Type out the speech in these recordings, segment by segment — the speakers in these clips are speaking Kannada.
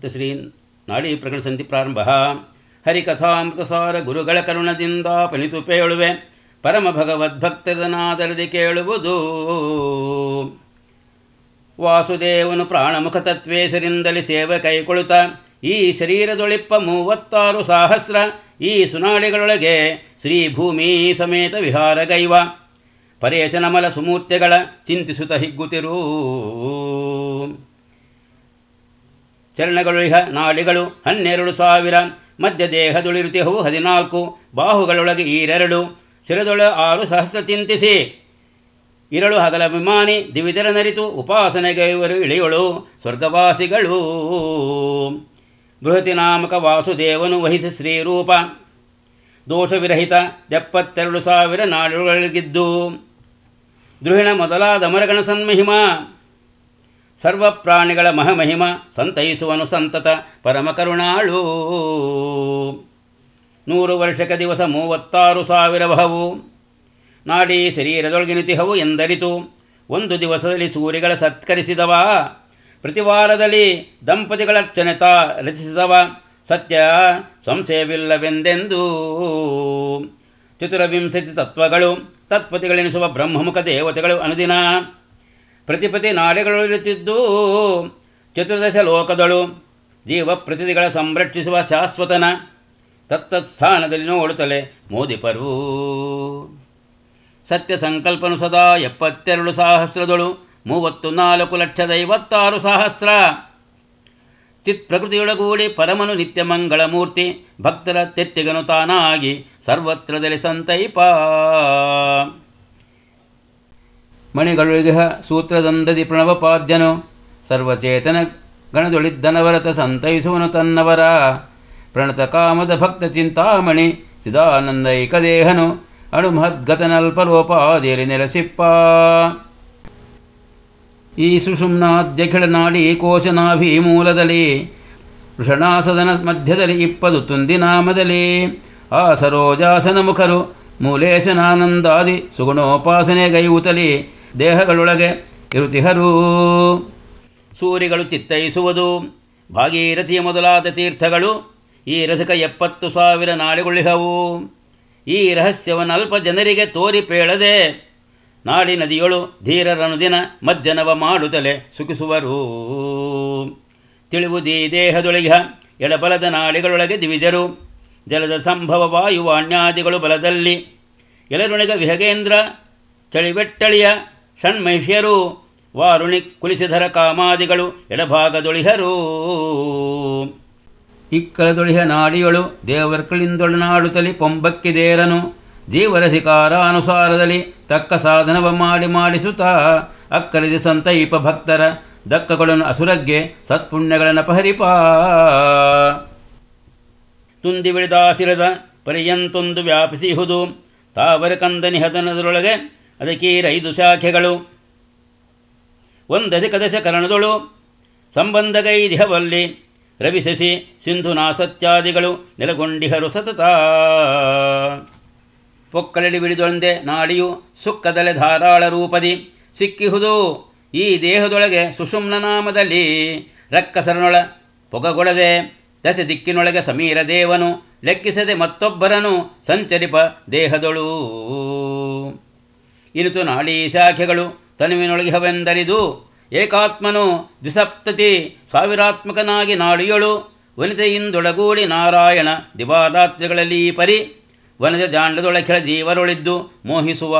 ಶ್ರೀ ನಾಡಿ ಪ್ರಕರಣ ಸಂಧಿ ಪ್ರಾರಂಭ ಹರಿಕಥಾಮೃತಸಾರ ಗುರುಗಳ ಕರುಣದಿಂದ ಪನಿತು ಪೇಳುವೆ ಪರಮ ಭಗವದ್ಭಕ್ತದನಾದರದಿ ಕೇಳುವುದು ವಾಸುದೇವನು ಪ್ರಾಣಮುಖ ತತ್ವೇಸರಿಂದಲಿ ಸೇವೆ ಕೈಕೊಳುತ್ತ ಈ ಶರೀರದೊಳಿಪ್ಪ ಮೂವತ್ತಾರು ಸಹಸ್ರ ಈ ಸುನಾಡಿಗಳೊಳಗೆ ಶ್ರೀ ಭೂಮಿ ಸಮೇತ ವಿಹಾರಗೈವ ಪರೇಶನಮಲ ಸುಮೂರ್ತಿಗಳ ಚಿಂತಿಸುತ್ತ ಹಿಗ್ಗುತ್ತಿರೂ ಚರಣಗಳು ಇಹ ನಾಡಿಗಳು ಹನ್ನೆರಡು ಸಾವಿರ ಮಧ್ಯ ದೇಹದೊಳಿರುತಿಹವು ಹದಿನಾಲ್ಕು ಬಾಹುಗಳೊಳಗೆ ಈರೆರಡು ಶಿರದೊಳ ಆರು ಸಹಸ್ರ ಚಿಂತಿಸಿ ಇರಳು ಹಗಲ ವಿಮಾನಿ ದಿವಿದರ ನರಿತು ಉಪಾಸನೆಗೈವರು ಇಳಿಯಳು ಸ್ವರ್ಗವಾಸಿಗಳು ಬೃಹತಿ ನಾಮಕ ವಾಸುದೇವನು ವಹಿಸಿ ಶ್ರೀರೂಪ ದೋಷವಿರಹಿತ ಎಪ್ಪತ್ತೆರಡು ಸಾವಿರ ನಾಡುಗಳಿಗಿದ್ದು ದ್ರುಹಿಣ ಮೊದಲಾದ ಮರಗಣ ಸನ್ಮಹಿಮ ಸರ್ವ ಪ್ರಾಣಿಗಳ ಮಹಮಹಿಮ ಸಂತೈಸುವನು ಸಂತತ ಪರಮ ಕರುಣಾಳು ನೂರು ವರ್ಷಕ ದಿವಸ ಮೂವತ್ತಾರು ಸಾವಿರ ಬಹವು ನಾಡಿ ಶರೀರದೊಳಗೆ ನಿತಿಹವು ಎಂದರಿತು ಒಂದು ದಿವಸದಲ್ಲಿ ಸೂರ್ಯಗಳ ಸತ್ಕರಿಸಿದವ ಪ್ರತಿವಾರದಲ್ಲಿ ದಂಪತಿಗಳರ್ಚನೆ ತಾ ರಚಿಸಿದವ ಸತ್ಯ ಸಂಶಯವಿಲ್ಲವೆಂದೆಂದು ಚತುರವಿಂಶತಿ ತತ್ವಗಳು ತತ್ಪತಿಗಳೆನಿಸುವ ಬ್ರಹ್ಮಮುಖ ದೇವತೆಗಳು ಅನುದಿನ ಪ್ರತಿಪತಿ ನಾಡಿಗಳಿರುತ್ತಿದ್ದು ಚತುರ್ದಶ ಲೋಕದಳು ಜೀವ ಪ್ರತಿನಿಧಿಗಳ ಸಂರಕ್ಷಿಸುವ ಶಾಶ್ವತನ ತತ್ತಸ್ಥಾನದಲ್ಲಿ ನೋಡುತ್ತಲೇ ಮೋದಿಪರು ಸತ್ಯ ಸಂಕಲ್ಪನು ಸದಾ ಎಪ್ಪತ್ತೆರಡು ಸಹಸ್ರದಳು ಮೂವತ್ತು ನಾಲ್ಕು ಲಕ್ಷದ ಐವತ್ತಾರು ಸಹಸ್ರ ಚಿತ್ ಪ್ರಕೃತಿಯೊಳಗೂಡಿ ಪರಮನು ನಿತ್ಯ ಮಂಗಳ ಮೂರ್ತಿ ಭಕ್ತರ ತೆತ್ತಿಗನು ತಾನಾಗಿ ಸರ್ವತ್ರದಲ್ಲಿ ಸಂತೈಪ ಮಣಿಗಳಿಗ ಸೂತ್ರದಂದದಿ ಪ್ರಣವಪಾದ್ಯನು ಸರ್ವಚೇತನ ಗಣದೊಳಿದ್ದನವರತ ಸಂತೈಸುವನು ತನ್ನವರ ಪ್ರಣತ ಕಾಮದ ಭಕ್ತ ಚಿಂತಾಮಣಿ ಚಿದಾನಂದೈಕ ದೇಹನು ಅಣುಮಹದ್ಗತನಲ್ಪರೋಪಾದಿಯಲ್ಲಿ ನೆಲೆಸಿಪ್ಪ ಈ ಸುಷುಮ್ನಾದ್ಯಖಿಳ ನಾಡಿ ಕೋಶನಾಭಿ ಮೂಲದಲ್ಲಿ ವೃಷಣಾಸದನ ಮಧ್ಯದಲ್ಲಿ ಇಪ್ಪದು ತುಂದಿ ನಾಮದಲ್ಲಿ ಆ ಸರೋಜಾಸನ ಮುಖರು ಮೂಲೇಶನಾನಂದಾದಿ ಸುಗುಣೋಪಾಸನೆಗೈವುತಲಿ ದೇಹಗಳೊಳಗೆ ಇರುತಿಹರು ಸೂರಿಗಳು ಚಿತ್ತೈಸುವುದು ಭಾಗೀರಥಿಯ ಮೊದಲಾದ ತೀರ್ಥಗಳು ಈ ರಸಿಕ ಎಪ್ಪತ್ತು ಸಾವಿರ ನಾಡಿಗುಳಿಹವು ಈ ರಹಸ್ಯವನ್ನಲ್ಪ ಜನರಿಗೆ ತೋರಿ ಪೇಳದೆ ನಾಡಿ ನದಿಯೊಳು ಧೀರರನುದಿನ ಮಜ್ಜನವ ಮಾಡುತ್ತಲೇ ಸುಖಿಸುವರು ತಿಳಿವುದೀ ದೇಹದೊಳಗೆ ಎಡಬಲದ ನಾಡಿಗಳೊಳಗೆ ದಿವಿಜರು ಜಲದ ಸಂಭವ ವಾಯುವಾಣ್ಯಾದಿಗಳು ಬಲದಲ್ಲಿ ಎಲರುಣಿಗ ವಿಹಗೇಂದ್ರ ಚಳಿವೆಟ್ಟಳಿಯ ಷಣ್ಮಹಿಷ್ಯರು ವಾರುಣಿ ಕುಲಿಸಿಧರ ಕಾಮಾದಿಗಳು ಎಡಭಾಗದೊಳಿಹರು ಇಕ್ಕಲದೊಳಿಹ ನಾಡಿಯೊಳು ದೇವರ್ಕಳಿಂದೊಳನಾಡುತ್ತಲಿ ಪೊಂಬಕ್ಕಿದೇರನು ಜೀವರಸಿಕಾರಾನುಸಾರದಲ್ಲಿ ತಕ್ಕ ಸಾಧನವ ಮಾಡಿ ಮಾಡಿಸುತ್ತಾ ಅಕ್ಕರಿದ ಸಂತೈಪ ಭಕ್ತರ ದಕ್ಕಗಳನ್ನು ಅಸುರಗ್ಗೆ ಸತ್ಪುಣ್ಯಗಳನ್ನು ಅಪಹರಿಪ ತುಂದಿ ಬಿಳಿದಾಸಿರದ ಪರ್ಯಂತೊಂದು ವ್ಯಾಪಿಸಿಹುದು ತಾವರ ಕಂದನಿ ಹದನದರೊಳಗೆ ಅದಕ್ಕೀರೈದು ಶಾಖೆಗಳು ಒಂದಧಿಕ ದಶ ಕರಣದೊಳು ಸಂಬಂಧಗೈದಿಹವಲ್ಲಿ ರವಿಶಶಿ ಸಿಂಧುನಾಸತ್ಯಾದಿಗಳು ನೆಲಗೊಂಡಿಹರು ಸತತ ಪೊಕ್ಕಳಡಿ ಬಿಡಿದೊಂದೆ ನಾಡಿಯು ಸುಕ್ಕದಲೆ ಧಾರಾಳ ರೂಪದಿ ಸಿಕ್ಕಿಹುದು ಈ ದೇಹದೊಳಗೆ ಸುಷುಮ್ನ ನಾಮದಲ್ಲಿ ರಕ್ಕಸರನೊಳ ಪೊಗಗೊಡದೆ ದಶ ದಿಕ್ಕಿನೊಳಗೆ ಸಮೀರ ದೇವನು ಲೆಕ್ಕಿಸದೆ ಮತ್ತೊಬ್ಬರನು ಸಂಚರಿಪ ದೇಹದೊಳು ಇನಿತು ನಾಡೀ ಶಾಖೆಗಳು ತನುವಿನೊಳಗಿಹವೆಂದರಿದು ಏಕಾತ್ಮನು ದ್ವಿಸಪ್ತತಿ ಸಾವಿರಾತ್ಮಕನಾಗಿ ನಾಡಿಯೊಳು ವನಿತೆಯಿಂದೊಳಗೂಡಿ ನಾರಾಯಣ ದಿವಾರಾತ್ರಿಗಳಲ್ಲಿ ಈ ಪರಿ ವನಜ ಜಾಂಡದೊಳಖಿಳ ಜೀವರೊಳಿದ್ದು ಮೋಹಿಸುವ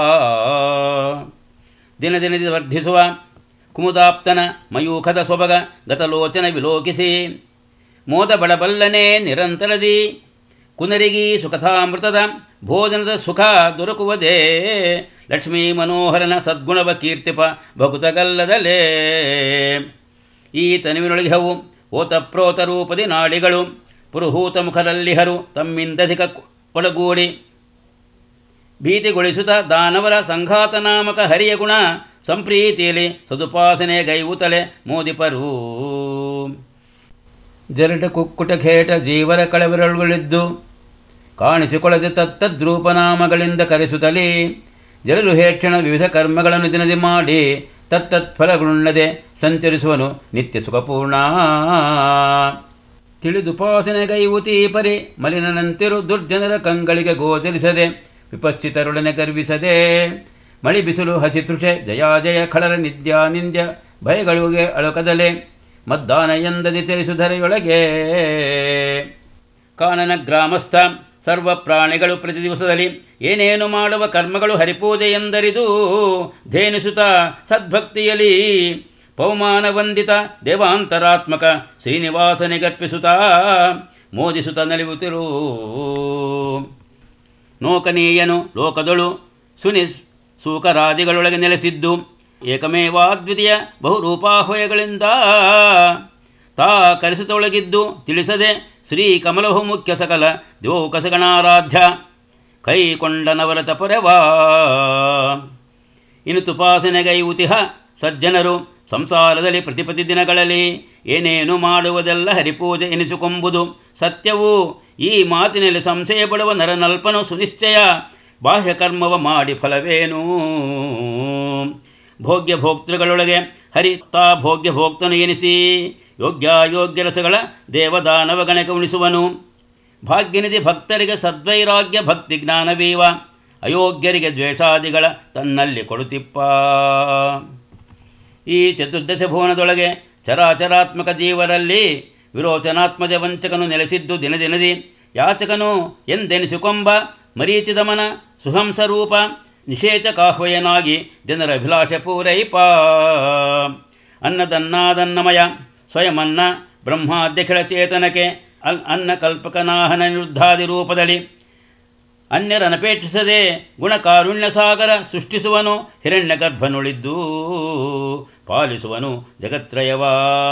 ದಿನ ದಿನದಿ ವರ್ಧಿಸುವ ಕುಮುದಾಪ್ತನ ಮಯೂಖದ ಸೊಬಗ ಗತಲೋಚನ ವಿಲೋಕಿಸಿ ಮೋದ ಬಡಬಲ್ಲನೆ ನಿರಂತರದಿ ಕುನರಿಗಿ ಸುಖತಾಮೃತದ ಭೋಜನದ ಸುಖ ದೊರಕುವುದೇ ಲಕ್ಷ್ಮೀ ಮನೋಹರನ ಸದ್ಗುಣವ ಕೀರ್ತಿಪ ಭಕುತಗಲ್ಲದಲೇ ಈ ತನುವಿನೊಳಗಿಹವು ಓತಪ್ರೋತ ರೂಪದಿ ನಾಡಿಗಳು ಪುರುಹೂತ ಮುಖದಲ್ಲಿಹರು ತಮ್ಮಿಂದಧಿಕ ಒಳಗೂಡಿ ಭೀತಿಗೊಳಿಸುತ್ತ ದಾನವರ ಸಂಘಾತ ನಾಮಕ ಹರಿಯ ಗುಣ ಸಂಪ್ರೀತಿಯಲ್ಲಿ ಸದುಪಾಸನೆ ಗೈವುತಲೆ ಮೋದಿಪರು ಜರಟ ಕುಕ್ಕುಟ ಖೇಟ ಜೀವರ ಕಳವರಳುಗಳಿದ್ದು ಕಾಣಿಸಿಕೊಳ್ಳದೆ ತತ್ತದ್ರೂಪನಾಮಗಳಿಂದ ಕರೆಸುತ್ತಲೇ ಜನರು ಹೇಕ್ಷಣ ವಿವಿಧ ಕರ್ಮಗಳನ್ನು ದಿನದಿ ಮಾಡಿ ತತ್ತತ್ ಫಲಗಳುಣ್ಣದೆ ಸಂಚರಿಸುವನು ನಿತ್ಯ ಸುಖಪೂರ್ಣ ತಿಳಿದುಪಾಸನೆಗೈವುತಿ ಪರಿ ಮಲಿನನಂತಿರು ದುರ್ಜನರ ಕಂಗಳಿಗೆ ಗೋಚರಿಸದೆ ವಿಪಶ್ಚಿತರೊಡನೆ ಗರ್ವಿಸದೆ ಮಳಿ ಬಿಸಿಲು ಹಸಿ ತೃಷೆ ಜಯಾಜಯ ಖಳರ ನಿದ್ಯಾ ನಿಂದ್ಯ ಭಯಗಳಿಗೆ ಅಳುಕದಲೆ ಮದ್ದಾನ ಎಂದದಿ ಚರಿಸುಧರೆಯೊಳಗೆ ಕಾನನ ಗ್ರಾಮಸ್ಥ ಸರ್ವ ಪ್ರಾಣಿಗಳು ಪ್ರತಿ ದಿವಸದಲ್ಲಿ ಏನೇನು ಮಾಡುವ ಕರ್ಮಗಳು ಹರಿಪೂಜೆ ಎಂದರಿದು ಧೇನುಸುತ ಸದ್ಭಕ್ತಿಯಲಿ ಪೌಮಾನ ವಂದಿತ ದೇವಾಂತರಾತ್ಮಕ ಶ್ರೀನಿವಾಸನಿಗರ್ಪಿಸುತ್ತ ಮೋದಿಸುತ್ತ ನಲಿಯುತ್ತಿರು ನೋಕನೀಯನು ಲೋಕದಳು ಸುನಿ ಸೂಕರಾದಿಗಳೊಳಗೆ ನೆಲೆಸಿದ್ದು ಏಕಮೇವಾದ್ವಿತೀಯ ಬಹುರೂಪಾಹ್ವಯಗಳಿಂದ ತಾ ಕರೆಸಿತೊಳಗಿದ್ದು ತಿಳಿಸದೆ ಶ್ರೀ ಕಮಲಹು ಮುಖ್ಯ ಸಕಲ ದೇವೋಕಸಗಣಾರಾಧ್ಯ ಕೈಕೊಂಡನವರತ ಪೊರೆವಾ ಇನ್ನು ತುಪಾಸನೆಗೈವುತಿಹ ಸಜ್ಜನರು ಸಂಸಾರದಲ್ಲಿ ಪ್ರತಿಪತಿ ದಿನಗಳಲ್ಲಿ ಏನೇನು ಮಾಡುವುದೆಲ್ಲ ಹರಿಪೂಜೆ ಎನಿಸಿಕೊಂಬುದು ಸತ್ಯವು ಈ ಮಾತಿನಲ್ಲಿ ಸಂಶಯ ಪಡುವ ನರನಲ್ಪನು ಸುನಿಶ್ಚಯ ಬಾಹ್ಯ ಕರ್ಮವ ಮಾಡಿ ಫಲವೇನು ಭೋಗ್ಯ ಭೋಕ್ತೃಗಳೊಳಗೆ ಹರಿ ತಾ ಭೋಗ್ಯ ಭೋಕ್ತನು ಎನಿಸಿ ಯೋಗ್ಯ ಯೋಗ್ಯ ರಸಗಳ ದೇವದಾನವ ಗಣಕ ಉಣಿಸುವನು ಭಾಗ್ಯನಿಧಿ ಭಕ್ತರಿಗೆ ಸದ್ವೈರಾಗ್ಯ ಭಕ್ತಿ ಜ್ಞಾನವೀವ ಅಯೋಗ್ಯರಿಗೆ ದ್ವೇಷಾದಿಗಳ ತನ್ನಲ್ಲಿ ಕೊಡುತ್ತಿಪ್ಪ ಈ ಚತುರ್ದಶ ಭುವನದೊಳಗೆ ಚರಾಚರಾತ್ಮಕ ಜೀವರಲ್ಲಿ ವಿರೋಚನಾತ್ಮಜ ವಂಚಕನು ನೆಲೆಸಿದ್ದು ದಿನದಿನದಿ ಯಾಚಕನು ಎಂದೆನಿಸಿಕೊಂಬ ಮರೀಚಿದಮನ ಸುಹಂಸರೂಪ ನಿಷೇಚಕಾಹ್ವಯನಾಗಿ ಜನರ ಅಭಿಲಾಷೆ ಪೂರೈಪ ಅನ್ನದನ್ನಾದನ್ನಮಯ ಸ್ವಯಮನ್ನ ಬ್ರಹ್ಮಾದ್ಯಖಿಳ ಚೇತನಕ್ಕೆ ಅಲ್ ಅನ್ನ ಕಲ್ಪಕನಾಹನ ನಿರುದ್ಧಾದಿ ರೂಪದಲ್ಲಿ ಅನ್ಯರನಪೇಕ್ಷಿಸದೆ ಗುಣಕಾರುಣ್ಯ ಸಾಗರ ಸೃಷ್ಟಿಸುವನು ಹಿರಣ್ಯ ಗರ್ಭನುಳಿದ್ದು ಪಾಲಿಸುವನು ಜಗತ್ರಯವಾ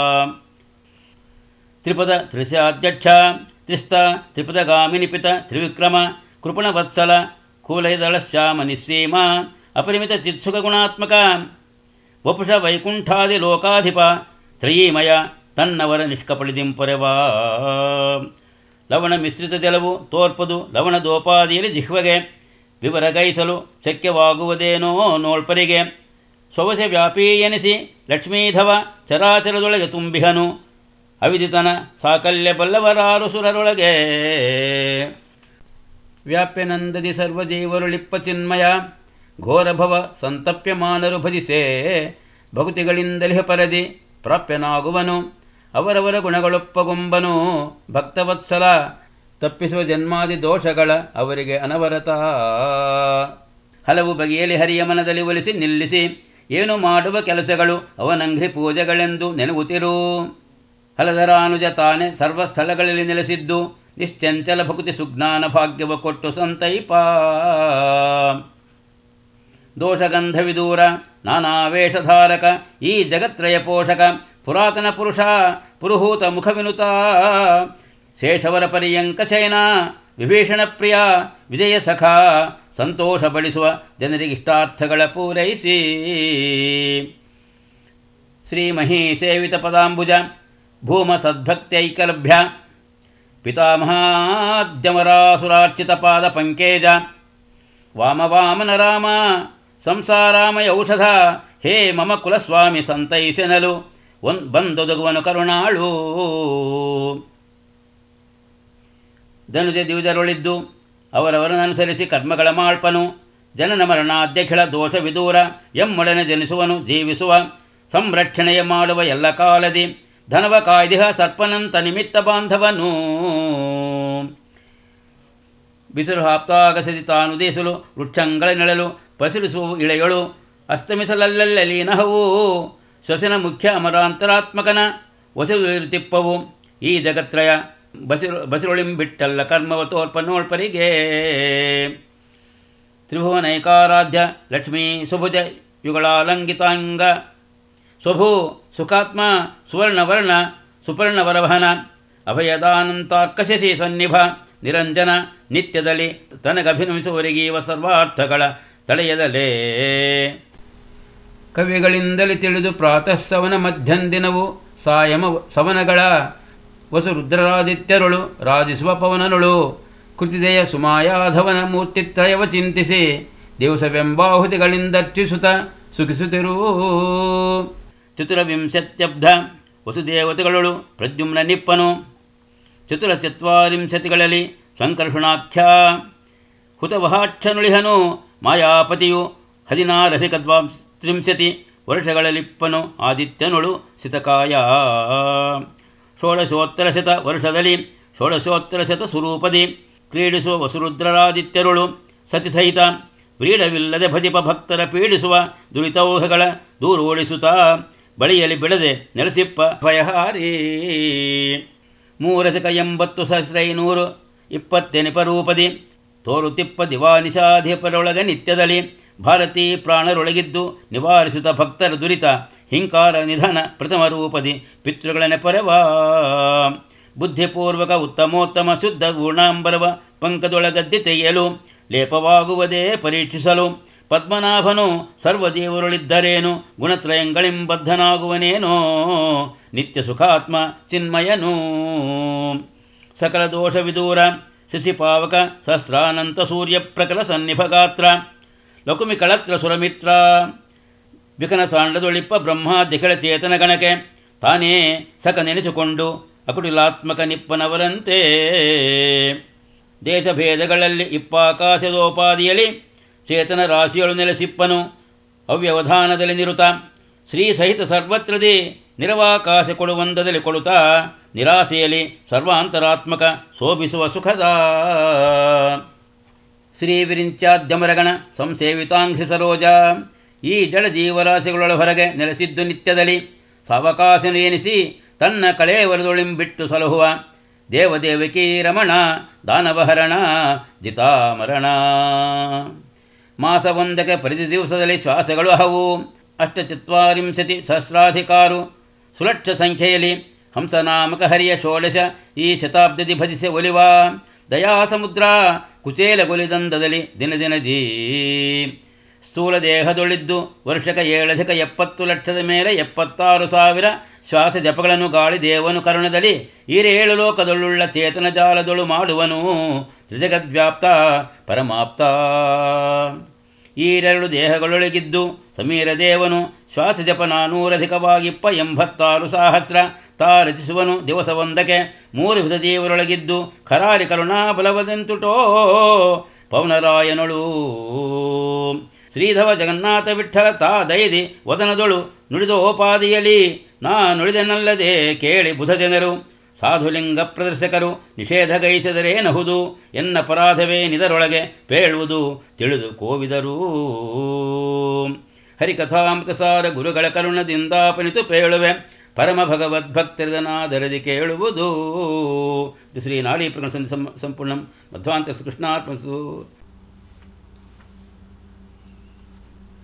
ತ್ರಿಪದ ತ್ರಿಸ್ಯಾಧ್ಯಕ್ಷ ತ್ರಿಸ್ತ ತ್ರಿಪದಗಾಮಿನಿಪಿತ ತ್ರಿವಿಕ್ರಮ ಕೃಪಣವತ್ಸಲ ಕೂಲೈದಳಶ್ಯಾಮ ನಿಸ್ಸೀಮ ಅಪರಿಮಿತ ಚಿತ್ಸುಖ ಗುಣಾತ್ಮಕ ವಪುಷ ವೈಕುಂಠಾದಿ ಲೋಕಾಧಿಪ ತ್ರಯೀಮಯ ತನ್ನವರ ನಿಷ್ಕಪಳಿದಿಂಪೊರೆವಾ ಲವಣ ಮಿಶ್ರಿತ ಜಲವು ತೋರ್ಪದು ಲವಣ ದೋಪಾದಿಯಲ್ಲಿ ಜಿಹ್ವೆಗೆ ವಿವರಗೈಸಲು ಶಕ್ಯವಾಗುವುದೇನೋ ನೋಳ್ಪರಿಗೆ ಸೊವಸೆ ವ್ಯಾಪಿ ಎನಿಸಿ ಲಕ್ಷ್ಮೀಧವ ಚರಾಚರದೊಳಗೆ ತುಂಬಿಹನು ಅವಿದಿತನ ಸಾಕಲ್ಯ ಬಲ್ಲವರಾರು ಸುರರೊಳಗೆ ವ್ಯಾಪ್ಯನಂದದಿ ಸರ್ವಜೀವರುಳಿಪ್ಪ ಚಿನ್ಮಯ ಘೋರಭವ ಸಂತಪ್ಯಮಾನರು ಭಜಿಸೆ ಭಕ್ತಿಗಳಿಂದಲಿಹ ಪರದಿ ಪ್ರಾಪ್ಯನಾಗುವನು ಅವರವರ ಗುಣಗಳೊಪ್ಪಗೊಂಬನು ಭಕ್ತವತ್ಸಲ ತಪ್ಪಿಸುವ ಜನ್ಮಾದಿ ದೋಷಗಳ ಅವರಿಗೆ ಅನವರತ ಹಲವು ಬಗೆಯಲ್ಲಿ ಹರಿಯ ಮನದಲ್ಲಿ ಒಲಿಸಿ ನಿಲ್ಲಿಸಿ ಏನು ಮಾಡುವ ಕೆಲಸಗಳು ಅವನಂಘ್ರಿ ಪೂಜೆಗಳೆಂದು ನೆನಗುತ್ತಿರು ಹಲದರಾನುಜ ತಾನೆ ಸರ್ವ ಸ್ಥಳಗಳಲ್ಲಿ ನೆಲೆಸಿದ್ದು ನಿಶ್ಚಂಚಲ ಭಕ್ತಿ ಸುಜ್ಞಾನ ಭಾಗ್ಯವ ಕೊಟ್ಟು ಸಂತೈಪ ದೋಷಗಂಧ ವಿದೂರ ನಾನಾವೇಷಧಾರಕ ಈ ಜಗತ್ರಯ ಪೋಷಕ ಪುರಾತನ ಪುರುಷ ಪುರುಹೂತ ಮುಖವಿನುತ ಶೇಷವರ ಪರ್ಯಂಕ ಶಯನ ವಿಭೀಷಣ ಪ್ರಿಯ ವಿಜಯ ಸಖ ಸಂತೋಷ ಪಡಿಸುವ ಜನರಿಗೆ ಇಷ್ಟಾರ್ಥಗಳ ಪೂರೈಸಿ ಶ್ರೀಮಹಿ ಸೇವಿತ ಪದಾಂಬುಜ ಭೂಮ ಸದ್ಭಕ್ತೈಕಲಭ್ಯ ಪಿತಾಮಹಾದ್ಯಮರಾಸುರಾರ್ಚಿತ ಪಾದ ಪಂಕೇಜ ವಾಮ ವಾಮನ ರಾಮ ಸಂಸಾರಾಮಯ ಔಷಧ ಹೇ ಮಮ ಕುಲಸ್ವಾಮಿ ಸಂತೈಸೆನಲು ಒನ್ ಬಂದೊದಗುವನು ಕರುಣಾಳು ಧನುಜ ದಿವಿಜರೊಳಿದ್ದು ಅವರವರನ್ನನುಸರಿಸಿ ಕರ್ಮಗಳ ಮಾಳ್ಪನು ಜನನ ಮರಣಾದ್ಯಖಿಳ ದೋಷ ವಿದೂರ ಎಮ್ಮೊಡನೆ ಜನಿಸುವನು ಜೀವಿಸುವ ಸಂರಕ್ಷಣೆಯ ಮಾಡುವ ಎಲ್ಲ ಕಾಲದಿ ಧನವ ಕಾಯ್ದಿಹ ಸರ್ಪನಂತ ನಿಮಿತ್ತ ಬಾಂಧವನು ಬಿಸಿಲು ಹಾಪ್ತಾಗಸದಿ ತಾನು ದೇಸಲು ವೃಕ್ಷಂಗಳ ನೆಳಲು ಪಸಿರಿಸುವ ಇಳೆಯಳು ಅಸ್ತಮಿಸಲಲ್ಲಲ್ಲಿ ನಹವು ಶ್ವಸನ ಮುಖ್ಯ ಅಮರಾಂತರಾತ್ಮಕನ ಒಸೆತಿಪ್ಪವು ಈ ಜಗತ್ರಯ ಬಸಿರು ಬಸಿರೊಳಿಂಬಿಟ್ಟಲ್ಲ ಕರ್ಮವ ತೋರ್ಪ ನೋಳ್ಪರಿಗೆ ತ್ರಿಭುವನೈಕಾರಾಧ್ಯ ಲಕ್ಷ್ಮೀ ಸುಭುಜ ಯುಗಳಾಲಂಗಿತಾಂಗ ಸ್ವಭೂ ಸುಖಾತ್ಮ ಸುವರ್ಣವರ್ಣ ಸುಪರ್ಣವರವಹನ ಅಭಯದಾನಂತಾರ್ಕಶಸಿ ಸನ್ನಿಭ ನಿರಂಜನ ನಿತ್ಯದಲ್ಲಿ ತನಗಭಿನಮಿಸುವವರಿಗೀವ ಸರ್ವಾರ್ಥಗಳ ತಡೆಯದಲೇ ಕವಿಗಳಿಂದಲೇ ತಿಳಿದು ಪ್ರಾತಃ ಸವನ ಮಧ್ಯಂದಿನವು ಸಾಯಮ ಸವನಗಳ ವಸು ರುದ್ರರಾದಿತ್ಯರುಳು ರಾಜಿಸುವ ಪವನನುಳು ಕೃತಿದೆಯ ಸುಮಾಯಾಧವನ ಮೂರ್ತಿತ್ರಯವ ಚಿಂತಿಸಿ ದಿವಸವೆಂಬಾಹುತಿಗಳಿಂದರ್ಚಿಸುತ್ತ ಸುಖಿಸುತ್ತಿರು ಚತುರವಿಂಶತ್ಯಬ್ಧ ವಸುದೇವತೆಗಳು ಪ್ರದ್ಯುಮ್ನ ನಿಪ್ಪನು ಚತುರಚತ್ವಾರಿಂಶತಿಗಳಲ್ಲಿ ಸಂಕರ್ಷಣಾಖ್ಯ ಹುತವಹಾಕ್ಷನುಳಿಹನು ಮಾಯಾಪತಿಯು ಹದಿನಾರಸಿಕದ್ವಾ ತ್ರಿಂಶತಿ ವರ್ಷಗಳಲ್ಲಿಪ್ಪನು ಆದಿತ್ಯನುಳು ಸಿತಕಾಯ ಷೋಡಶೋತ್ತರ ಶತ ವರ್ಷದಲ್ಲಿ ಷೋಡಶೋತ್ತರ ಶತ ಸ್ವರೂಪದಿ ಕ್ರೀಡಿಸುವ ವಸುರುದ್ರರಾದಿತ್ಯರುಳು ಸತಿಸಹಿತ ವ್ರೀಡವಿಲ್ಲದೆ ಭಜಿಪ ಭಕ್ತರ ಪೀಡಿಸುವ ದುರಿತೌಹಗಳ ದೂರೋಡಿಸುತ್ತಾ ಬಳಿಯಲ್ಲಿ ಬಿಡದೆ ನೆಲೆಸಿಪ್ಪ ಭಯಹಾರಿ ಮೂರಧಿಕ ಎಂಬತ್ತು ಸಹಸ್ರೈನೂರು ಇಪ್ಪತ್ತೆನಿಪ ರೂಪದಿ ತೋರುತಿಪ್ಪ ದಿವಾನಿಷಾಧಿಪರೊಳಗೆ ನಿತ್ಯದಲ್ಲಿ ಭಾರತೀ ಪ್ರಾಣರೊಳಗಿದ್ದು ನಿವಾರಿಸುತ್ತ ಭಕ್ತರ ದುರಿತ ಹಿಂಕಾರ ನಿಧನ ಪ್ರಥಮ ರೂಪದಿ ಪಿತೃಗಳ ನೆಪರವ ಬುದ್ಧಿಪೂರ್ವಕ ಉತ್ತಮೋತ್ತಮ ಶುದ್ಧ ಗುಣಾಂಬರವ ಪಂಕದೊಳಗದ್ದಿ ತೆಗೆಯಲು ಲೇಪವಾಗುವುದೇ ಪರೀಕ್ಷಿಸಲು ಪದ್ಮನಾಭನು ಸರ್ವದೇವರುಳಿದ್ದರೇನು ಗುಣತ್ರಯಂಗಳೆಂಬದ್ಧನಾಗುವನೇನೋ ನಿತ್ಯ ಸುಖಾತ್ಮ ಚಿನ್ಮಯನೂ ಸಕಲ ದೋಷ ವಿದೂರ ಶಶಿಪಾವಕ ಸಹಸ್ರಾನಂತ ಸೂರ್ಯ ಪ್ರಕಲ ಸನ್ನಿಭ ಗಾತ್ರ ಲಕುಮಿ ಕಳತ್ರ ಸುರಮಿತ್ರ ವಿಕನ ಸಾಂಡದೊಳಿಪ್ಪ ಬ್ರಹ್ಮಾದಿಗಳ ಚೇತನ ಗಣಕೆ ತಾನೇ ಸಕ ನೆನೆಸಿಕೊಂಡು ಅಕುಟಿಲಾತ್ಮಕ ನಿಪ್ಪನವರಂತೆ ದೇಶಭೇದಗಳಲ್ಲಿ ಇಪ್ಪಾಕಾಶದೋಪಾದಿಯಲ್ಲಿ ಚೇತನ ರಾಶಿಯಳು ನೆಲೆಸಿಪ್ಪನು ಅವ್ಯವಧಾನದಲ್ಲಿ ನಿರುತ ಶ್ರೀ ಸಹಿತ ಸರ್ವತ್ರದಿ ನಿರವಾಕಾಶ ಕೊಡುವಂದದಲ್ಲಿ ಕೊಡುತ್ತಾ ನಿರಾಸೆಯಲ್ಲಿ ಸರ್ವಾಂತರಾತ್ಮಕ ಶೋಭಿಸುವ ಸುಖದ ಶ್ರೀ ವಿರಿಂಚಾದ್ಯಮರಗಣ ಸಂಸೇವಿತಾಂಘ್ರಿ ಸರೋಜ ಈ ಜಡ ಜೀವರಾಶಿಗಳ ಹೊರಗೆ ನೆಲೆಸಿದ್ದು ನಿತ್ಯದಲ್ಲಿ ಸಾವಕಾಶನೆನಿಸಿ ತನ್ನ ಕಳೆಯವರದೊಳಿಂಬಿಟ್ಟು ಸಲಹುವ ದೇವದೇವಕಿ ರಮಣ ದಾನವಹರಣ ಜಿತಾಮರಣ ಮಾಸವೊಂದಕ್ಕೆ ಪ್ರತಿ ದಿವಸದಲ್ಲಿ ಶ್ವಾಸಗಳು ಅಹವು ಅಷ್ಟಚತ್ವಾರಿಂಶತಿ ಸಹಸ್ರಾಧಿಕಾರು ಸುಲಕ್ಷ ಸಂಖ್ಯೆಯಲ್ಲಿ ಹಂಸನಾಮಕ ಹರಿಯ ಷೋಡಶ ಈ ಶತಾಬ್ದದಿ ಭಜಿಸಿ ಒಲಿವ ದಯಾಸಮುದ್ರ ಕುಚೇಲಗೊಲಿದಂದದಲ್ಲಿ ದಿನ ದಿನದೀ ಸ್ಥೂಲ ದೇಹದೊಳಿದ್ದು ವರ್ಷಕ ಏಳಧಿಕ ಎಪ್ಪತ್ತು ಲಕ್ಷದ ಮೇಲೆ ಎಪ್ಪತ್ತಾರು ಸಾವಿರ ಶ್ವಾಸ ಜಪಗಳನ್ನು ಗಾಳಿ ದೇವನು ಕರುಣದಲ್ಲಿ ಈರೇಳು ಲೋಕದೊಳ್ಳುಳ್ಳ ಚೇತನ ಜಾಲದೊಳು ಮಾಡುವನು ತ್ರಿಜಗದ್ವ್ಯಾಪ್ತ ಪರಮಾಪ್ತ ಈರೆರಡು ದೇಹಗಳೊಳಗಿದ್ದು ಸಮೀರ ದೇವನು ಶ್ವಾಸ ಜಪ ನಾನೂರಧಿಕವಾಗಿಪ್ಪ ಎಂಬತ್ತಾರು ಸಹಸ್ರ ತಾ ರಚಿಸುವನು ದಿವಸವೊಂದಕ್ಕೆ ಮೂರು ವಿಧ ದೇವರೊಳಗಿದ್ದು ಖರಾರಿ ಕರುಣಾ ಬಲವದಂತುಟೋ ಪೌನರಾಯನಳು ಶ್ರೀಧವ ಜಗನ್ನಾಥ ವಿಠಲ ತಾ ದೈದಿ ವದನದೊಳು ನುಡಿದೋಪಾದಿಯಲಿ ನಾ ನುಡಿದೆನಲ್ಲದೆ ಕೇಳಿ ಬುಧ ಜನರು ಸಾಧುಲಿಂಗ ಪ್ರದರ್ಶಕರು ನಿಷೇಧಗೈಸದರೇನಹುದು ಎನ್ನ ಅಪರಾಧವೇ ನಿದರೊಳಗೆ ಪೇಳುವುದು ತಿಳಿದು ಕೋವಿದರು ಹರಿಕಥಾಮೃತಸಾರ ಗುರುಗಳ ಕರುಣದಿಂದಾಪನಿತು ಪೇಳುವೆ ಪರಮ ಭಗವದ್ಭಕ್ತರಿದನಾದರದಿ ಕೇಳುವುದು ಶ್ರೀ ನಾಡಿ ಪ್ರಕರಣ ಸಂಪೂರ್ಣ ಮಧ್ವಾಂತ ಕೃಷ್ಣಾರ್ಪಣಿಸು